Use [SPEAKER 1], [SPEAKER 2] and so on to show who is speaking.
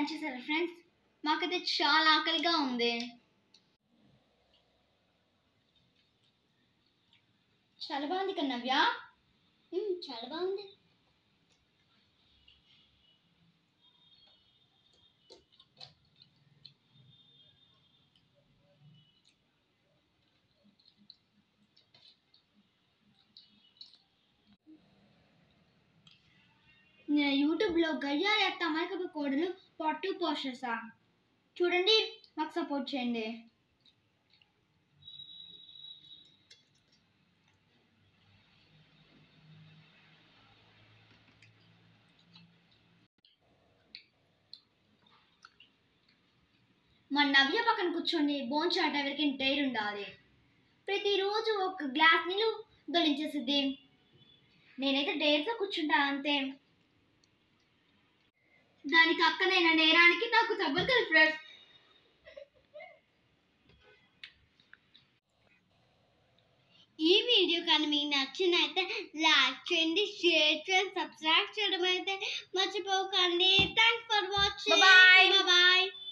[SPEAKER 1] Plan చేశారు friends మాకైతే చాలా ఆకలిగా ఉంది చాలా బాగుంది కదా నవ్య
[SPEAKER 2] మ్మ్, చాలా బాగుంది
[SPEAKER 1] నేను యూట్యూబ్లో గయ్యాలు ఎత్త అమాయకపు కోడలు పార్ట్ టూ పోస్ట్ చేసా చూడండి మాకు సపోర్ట్ చేయండి మా నవ్య పక్కన కూర్చొని బోన్చాట ఎవరికి టైర్ ఉండాలి ప్రతిరోజు ఒక గ్లాస్ నీళ్ళు దొలించేసిద్ది నేనైతే డైర్తో కూర్చుంటా అంతే దానికి అక్కనైన నేరానికి నాకు తగ్గదు ఫ్రెండ్స్
[SPEAKER 2] ఈ వీడియో కానీ మీకు నచ్చినైతే లైక్ చేయండి షేర్ చేయండి సబ్స్క్రైబ్ చేయడం అయితే మర్చిపోకండి thanks for watching
[SPEAKER 1] Bye-bye.
[SPEAKER 2] Bye